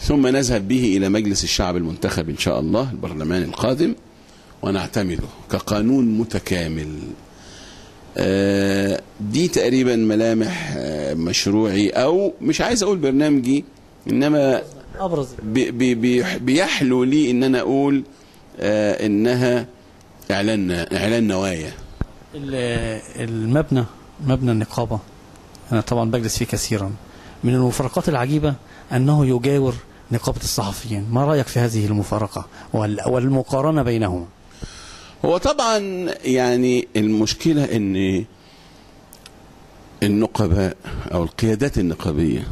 ثم نذهب به إلى مجلس الشعب المنتخب إن شاء الله البرلمان القادم ونعتمده كقانون متكامل آه، دي تقريبا ملامح آه، مشروعي أو مش عايز أقول برنامجي إنما ابرز بي بي بي بيحلو لي إن أنا أقول آه، إنها إعلان إعلان نوايا ال- المبنى مبنى النقابة أنا طبعا بجلس فيه كثيرا من المفارقات العجيبة أنه يجاور نقابة الصحفيين ما رأيك في هذه المفارقة وال- والمقارنة بينهما هو طبعا يعني المشكلة ان النقباء او القيادات النقابية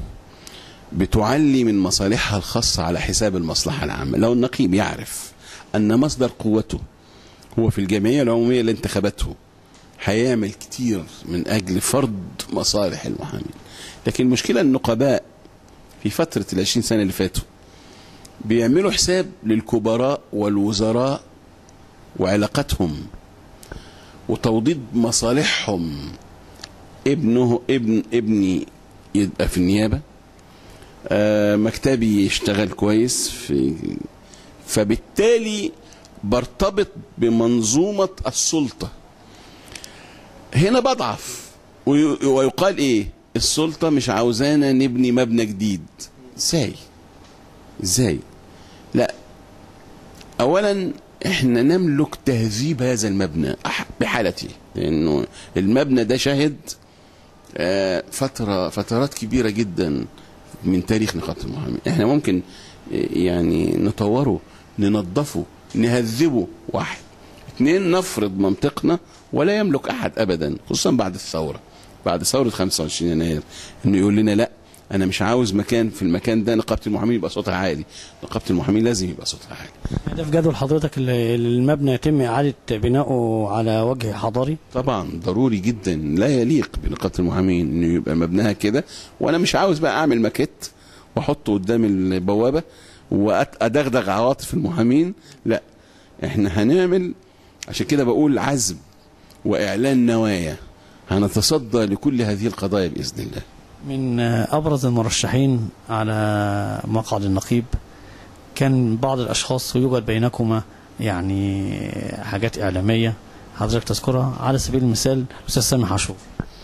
بتعلي من مصالحها الخاصة على حساب المصلحة العامة لو النقيب يعرف ان مصدر قوته هو في الجمعية العمومية اللي انتخبته هيعمل كتير من اجل فرض مصالح المحامين لكن المشكلة النقباء في فترة العشرين سنة اللي فاتوا بيعملوا حساب للكبراء والوزراء وعلاقتهم وتوضيد مصالحهم ابنه ابن ابني يبقى في النيابة آه مكتبي يشتغل كويس في فبالتالي برتبط بمنظومة السلطة هنا بضعف وي- ويقال ايه السلطة مش عاوزانا نبني مبنى جديد ازاي ازاي لا اولا احنا نملك تهذيب هذا المبنى أح- بحالته لانه المبنى ده شهد آه، فتره فترات كبيره جدا من تاريخ نقابه المحامين احنا ممكن آه، يعني نطوره ننظفه نهذبه واحد اثنين نفرض منطقنا ولا يملك احد ابدا خصوصا بعد الثوره بعد ثوره 25 يناير انه يقول لنا لا انا مش عاوز مكان في المكان ده نقابه المحامين يبقى صوتها عالي نقابه المحامين لازم يبقى صوتها عالي هدف جدول حضرتك ال- المبنى يتم إعادة بناؤه على وجه حضاري طبعا ضروري جدا لا يليق بنقابه المحامين انه يبقى مبناها كده وانا مش عاوز بقى اعمل ماكيت واحطه قدام البوابه وادغدغ عواطف المحامين لا احنا هنعمل عشان كده بقول عزم واعلان نوايا هنتصدى لكل هذه القضايا باذن الله من أبرز المرشحين على مقعد النقيب كان بعض الأشخاص ويوجد بينكما يعني حاجات إعلامية حضرتك تذكرها على سبيل المثال الأستاذ سامح عاشور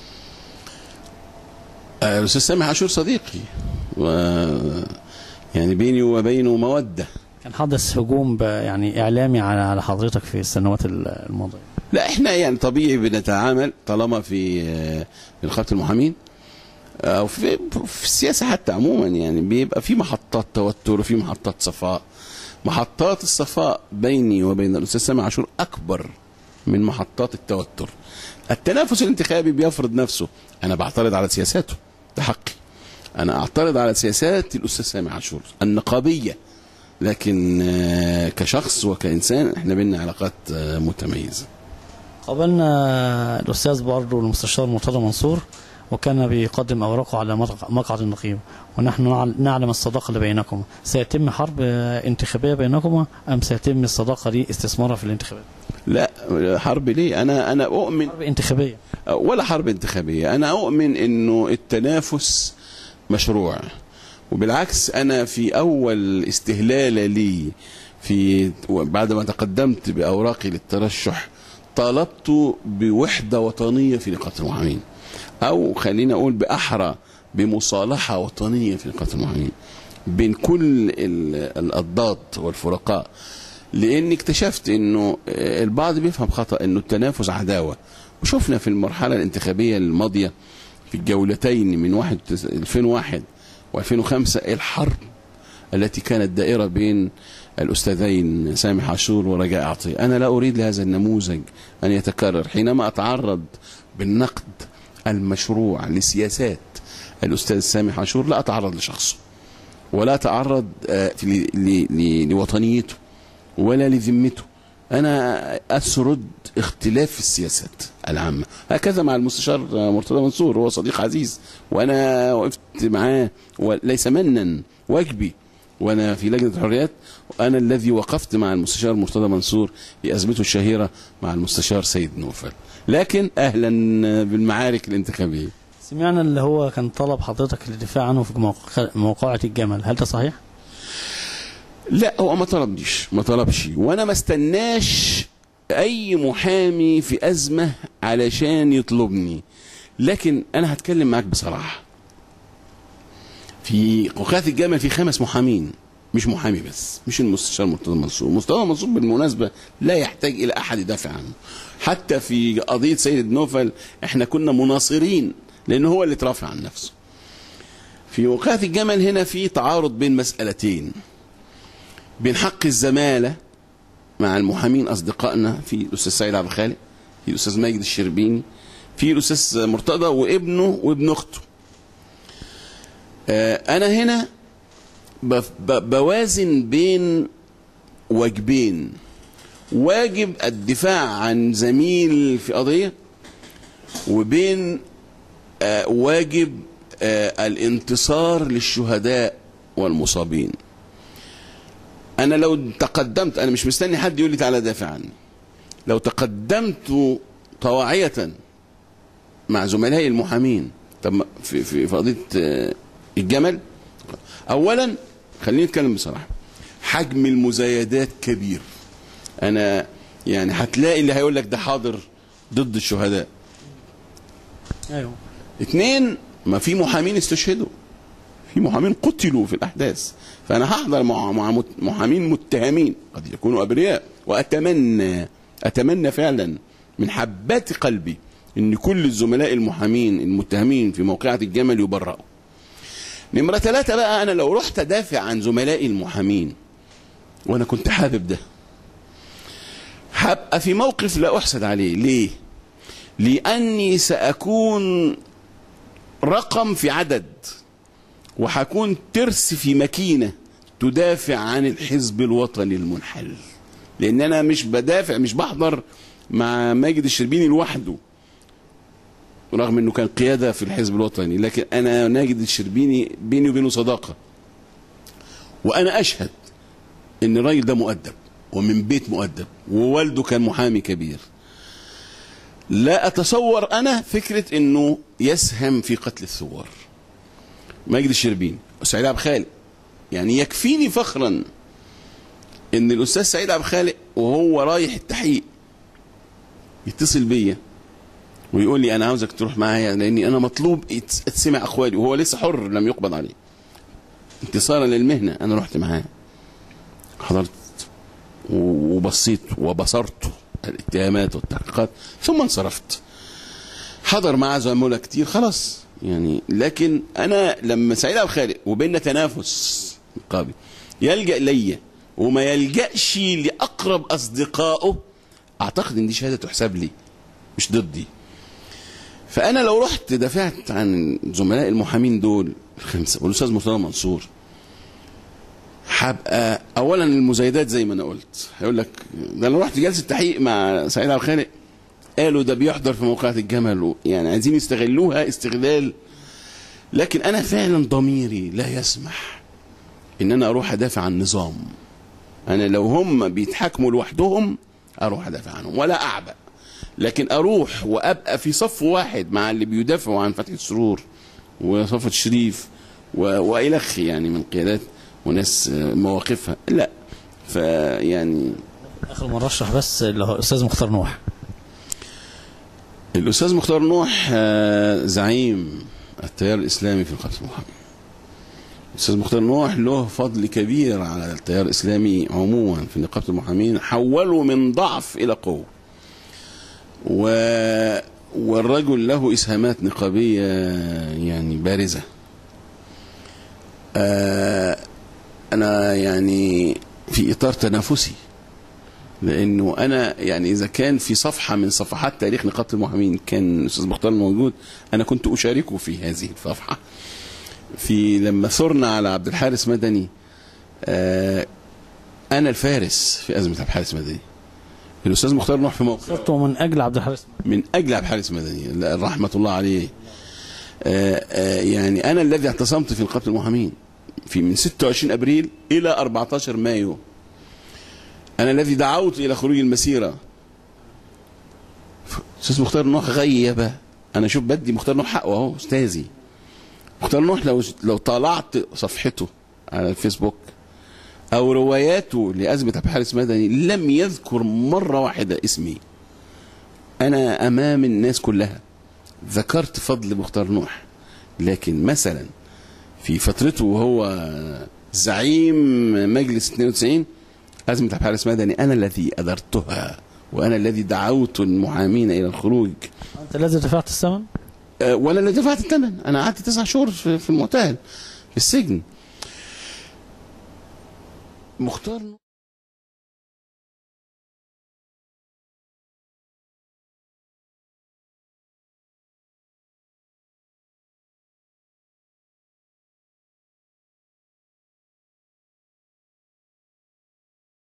آه، الاستاذ سامح عاشور صديقي و يعني بيني وبينه موده كان حدث هجوم ب- يعني إعلامي على على حضرتك في السنوات الماضية لا احنا يعني طبيعي بنتعامل طالما في آه، في نقابه المحامين او في في السياسه حتى عموما يعني بيبقى في محطات توتر وفي محطات صفاء محطات الصفاء بيني وبين الاستاذ سامي عاشور اكبر من محطات التوتر التنافس الانتخابي بيفرض نفسه انا بعترض على سياساته ده حقي انا اعترض على سياسات الاستاذ سامي عاشور النقابيه لكن آه، كشخص وكانسان احنا بينا علاقات آه، متميزه قابلنا الأستاذ برضه المستشار مرتضى منصور وكان بيقدم أوراقه على مق- مقعد النقيب ونحن نع- نعلم الصداقة اللي بينكم سيتم حرب انتخابية بينكما أم سيتم الصداقة دي استثمارها في الانتخابات لا حرب ليه انا انا اؤمن حرب انتخابية ولا حرب انتخابيه انا اؤمن انه التنافس مشروع وبالعكس انا في اول استهلال لي في بعد ما تقدمت باوراقي للترشح طالبت بوحده وطنيه في نقابه المحامين او خلينا اقول باحرى بمصالحه وطنيه في نقابه المحامين بين كل ال- الاضداد والفرقاء لاني اكتشفت انه آه، البعض بيفهم خطا انه التنافس عداوه وشفنا في المرحله الانتخابيه الماضيه في الجولتين من واحد 2001 و2005 الحرب التي كانت دائره بين الاستاذين سامح عاشور ورجاء عطيه انا لا اريد لهذا النموذج ان يتكرر حينما اتعرض بالنقد المشروع لسياسات الاستاذ سامح عاشور لا اتعرض لشخصه ولا اتعرض آه، ل- ل- ل- لوطنيته ولا لذمته انا اسرد اختلاف في السياسات العامه هكذا مع المستشار مرتضى منصور هو صديق عزيز وانا وقفت معاه وليس منا واجبي وانا في لجنه الحريات انا الذي وقفت مع المستشار مرتضى منصور في ازمته الشهيره مع المستشار سيد نوفل لكن اهلا بالمعارك الانتخابيه سمعنا اللي هو كان طلب حضرتك للدفاع عنه في موقع- موقعة الجمل هل ده صحيح؟ لا هو ما طلبنيش ما طلبش وانا ما استناش اي محامي في ازمه علشان يطلبني لكن انا هتكلم معاك بصراحه في وقايه الجمل في خمس محامين مش محامي بس مش المستشار مرتضى منصور مرتضى منصور بالمناسبه لا يحتاج الى احد يدافع عنه حتى في قضيه سيد نوفل احنا كنا مناصرين لان هو اللي ترافع عن نفسه في وقايه الجمل هنا في تعارض بين مسالتين بين حق الزمالة مع المحامين أصدقائنا في الأستاذ سعيد عبد الخالق في الأستاذ ماجد الشربيني في الأستاذ مرتضى وابنه وابن أخته آه، أنا هنا بف- ب- بوازن بين واجبين واجب الدفاع عن زميل في قضية وبين آه، واجب آه، الانتصار للشهداء والمصابين انا لو تقدمت انا مش مستني حد يقول لي تعالى دافع عني لو تقدمت طواعية مع زملائي المحامين طب ما- في في في قضيه آه، الجمل اولا خليني اتكلم بصراحه حجم المزايدات كبير انا يعني هتلاقي اللي هيقول لك ده حاضر ضد الشهداء ايوه اثنين ما في محامين استشهدوا في محامين قتلوا في الاحداث فانا هحضر مع مع مت- محامين متهمين قد يكونوا ابرياء واتمنى اتمنى فعلا من حبات قلبي ان كل الزملاء المحامين المتهمين في موقعة الجمل يبرأوا نمرة ثلاثة بقى أنا لو رحت أدافع عن زملائي المحامين وأنا كنت حابب ده هبقى في موقف لا أحسد عليه ليه؟ لأني سأكون رقم في عدد وهكون ترس في ماكينة تدافع عن الحزب الوطني المنحل لأن أنا مش بدافع مش بحضر مع ماجد الشربيني لوحده رغم انه كان قياده في الحزب الوطني لكن انا ماجد الشربيني بيني وبينه صداقه وانا اشهد ان الراجل ده مؤدب ومن بيت مؤدب ووالده كان محامي كبير لا اتصور انا فكره انه يسهم في قتل الثوار ماجد الشربيني وسعيد عبد الخالق يعني يكفيني فخرا ان الاستاذ سعيد عبد الخالق وهو رايح التحقيق يتصل بيا ويقول لي انا عاوزك تروح معايا لاني انا مطلوب يتس- اتسمع اخوالي وهو لسه حر لم يقبض عليه انتصارا للمهنه انا رحت معاه حضرت و- وبصيت وبصرت الاتهامات والتحقيقات ثم انصرفت حضر معاه زملاء كتير خلاص يعني لكن انا لما سعيد عبد الخالق وبيننا تنافس نقابي يلجا ليا وما يلجاش لاقرب اصدقائه اعتقد ان دي شهاده تحسب لي مش ضدي فانا لو رحت دافعت عن زملاء المحامين دول الخمسه والاستاذ مرتضى منصور هبقى اولا المزايدات زي ما انا قلت هيقول لك ده انا رحت جلسه تحقيق مع سعيد عبد الخالق قالوا ده بيحضر في موقعة الجمل و- يعني عايزين يستغلوها استغلال لكن انا فعلا ضميري لا يسمح ان انا اروح ادافع عن نظام انا لو هم بيتحاكموا لوحدهم اروح ادافع عنهم ولا اعبأ لكن اروح وابقى في صف واحد مع اللي بيدافعوا عن فتحي السرور وصفة الشريف و... والخ يعني من قيادات وناس آه، مواقفها لا فيعني اخر مرشح بس اللي هو الاستاذ مختار نوح الاستاذ مختار نوح آه، زعيم التيار الاسلامي في القتل المحمد الاستاذ مختار نوح له فضل كبير على التيار الاسلامي عموما في نقابه المحامين حوله من ضعف الى قوه و والرجل له اسهامات نقابيه يعني بارزه آه، انا يعني في اطار تنافسي لانه انا يعني اذا كان في صفحه من صفحات تاريخ نقابه المحامين كان الاستاذ مختار موجود انا كنت اشاركه في هذه الصفحه في لما ثرنا على عبد الحارس مدني آه انا الفارس في ازمه عبد الحارس مدني الاستاذ مختار نوح في موقف صرته من اجل عبد الحارس من اجل عبد الحارس مدني لا، رحمه الله عليه آه آه يعني انا الذي اعتصمت في نقابه المحامين في من 26 ابريل الى 14 مايو انا الذي دعوت الى خروج المسيره ف- استاذ مختار نوح غيب انا شوف بدي مختار نوح حقه اهو استاذي مختار نوح لو لو طالعت صفحته على الفيسبوك او رواياته لازمه عبد الحارس مدني لم يذكر مره واحده اسمي انا امام الناس كلها ذكرت فضل مختار نوح لكن مثلا في فترته وهو زعيم مجلس 92 أزمة عبد الحارس مدني أنا الذي أدرتها وأنا الذي دعوت المحامين إلى الخروج انت الذي دفعت الثمن أه، وأنا اللي دفعت الثمن أنا قعدت تسع شهور في في المعتقل في السجن مختار